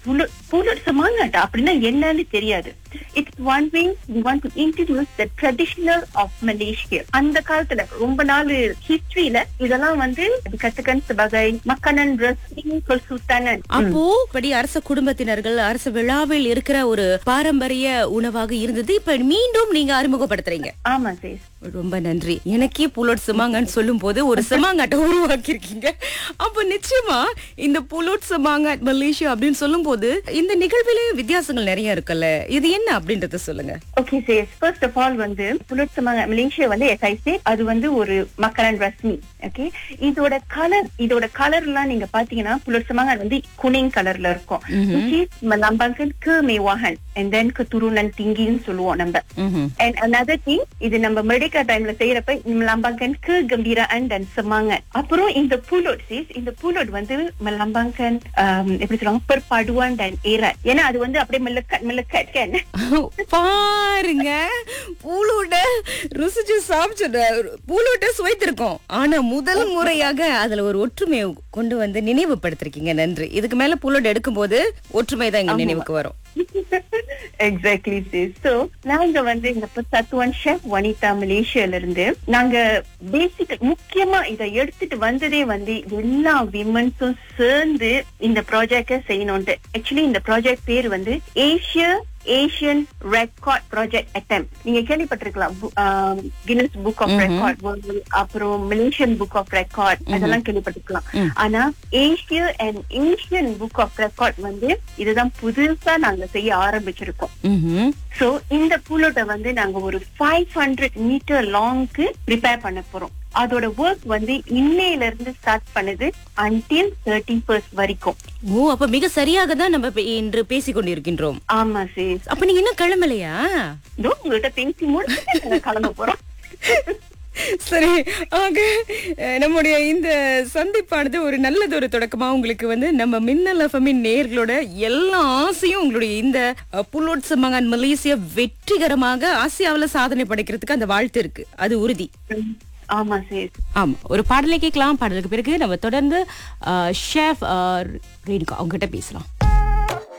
புலு புலட் சமாங்கட் அப்படின்னா என்னன்னு தெரியாது it's one way we want to introduce the traditional of Malaysia அந்த காலத்துல ரொம்ப நாள் ஹிஸ்டரியில இதெல்லாம் வந்து கத்துக்கன் sebagai makanan resmi kesultanan அப்போ படி அரச குடும்பத்தினர்கள் அரச விழாவில் இருக்கிற ஒரு பாரம்பரிய உணவாக இருந்தது இப்ப மீண்டும் நீங்க அறிமுகப்படுத்துறீங்க ஆமா சேஸ் ரொம்ப நன்றி எனக்கே புலோட் சிமாங்கன்னு சொல்லும் போது ஒரு சிமாங்காட்டை உருவாக்கி இருக்கீங்க அப்ப நிச்சயமா இந்த புலோட் சிமாங்காட் மலேசியா அப்படின்னு சொல்லும் போது இந்த நிகழ்விலே வித்தியாசங்கள் நிறைய இருக்குல்ல இது என்ன அப்படின்றத சொல்லுங்க ஓகே சேஸ் ஃபர்ஸ்ட் ஆஃப் ஆல் வந்து புலட் சமாங்க மலேசியா வந்து எஸ்ஐசி அது வந்து ஒரு makanan ரஸ்மி ஓகே இதோட கலர் இதோட கலர் எல்லாம் நீங்க பாத்தீங்கன்னா புலட் சமாங்க வந்து குனிங் கலர்ல இருக்கும் which is melambangkan kemewahan and then keturunan tinggiன்னு சொல்லுவோம் நம்ம ம்ஹும். And another thing, இது நம்ம மெடிக்கா டைம்ல செய்யறப்ப melambangkan kegembiraan dan semangat. அப்புறம் இந்த புலோட் சீஸ் இந்த புலோட் வந்து melambangkan um, எப்படி சொல்லுவாங்க perpaduan dan erat. ஏன்னா அது வந்து அப்படியே மெல்லக்கட் மெல்லக்கட் kan. பாருங்க பூலோட ருசிச்சு சாப்பிச்சு பூலோட்ட சுவைத்திருக்கோம் ஆனா முதல் முறையாக அதுல ஒரு ஒற்றுமையை கொண்டு வந்து நினைவுபடுத்திருக்கீங்க நன்றி இதுக்கு மேல பூலோட எடுக்கும்போது ஒற்றுமை தான் எங்க நினைவுக்கு வரும் exactly sis. So, நாங்க வந்து இந்த சத்துவன் ஷெஃப் வனிதா மலேசியால இருந்து நாங்க பேசிக் முக்கியமா இதை எடுத்துட்டு வந்ததே வந்து எல்லா விமன்ஸும் சேர்ந்து இந்த ப்ராஜெக்ட செய்யணும்ட்டு ஆக்சுவலி இந்த ப்ராஜெக்ட் பேர் வந்து ஏசியா ஏசியன் ரெக்கார்ட் ப்ராஜெக்ட் அட்டம் நீங்க கேள்விப்பட்டிருக்கலாம் கின்னஸ் புக் ஆஃப் ரெக்கார்ட் அப்புறம் மலேசியன் புக் ஆஃப் ரெக்கார்ட் அதெல்லாம் கேள்விப்பட்டிருக்கலாம் ஆனா Asia and Asian book of record வந்து இதுதான் புதுசா நாங்க செய்ய ஆரம்பிச்சிருக்கோம் ம்ஹும். சோ இந்த புல்லோட்டை வந்து நாங்க ஒரு ஃபைவ் ஹண்ட்ரட் மீட்டர் லாங்க்கு ப்ரிப்பேர் பண்ண போறோம் அதோட ஒர்க் வந்து இன்னையில இருந்து ஸ்டார்ட் பண்ணுது அன்டில் தேர்ட்டி ஃபர்ஸ்ட் வரைக்கும் ஓ அப்ப மிக சரியாக தான் நம்ம இப்ப இன்று பேசிக் கொண்டிருக்கின்றோம் ஆமா சேஸ் அப்ப நீங்க இன்னும் கிளம்பலையா இதோ உங்கள்கிட்ட பேசி முடிச்சு நாங்க கிளம்ப போறோம் சரி ஆக அஹ், நம்முடைய இந்த சந்திப்பானது ஒரு நல்லது ஒரு தொடக்கமா உங்களுக்கு வந்து நம்ம மின்னல் எஃப்எம்மின் நேர்களோட எல்லா ஆசையும் உங்களுடைய இந்த அஹ், புல்லோட் சம்மங்கான் மலேசியா வெற்றிகரமாக ஆசியாவுல சாதனை படைக்கிறதுக்கு அந்த வாழ்த்து இருக்கு அது உறுதி ஆமா சேஸ் ஆமா ஒரு பாடலை கேட்கலாம் பாடலுக்கு பிறகு நம்ம தொடர்ந்து ஷேஃப் ரேணுகா அவங்க கிட்ட பேசலாம்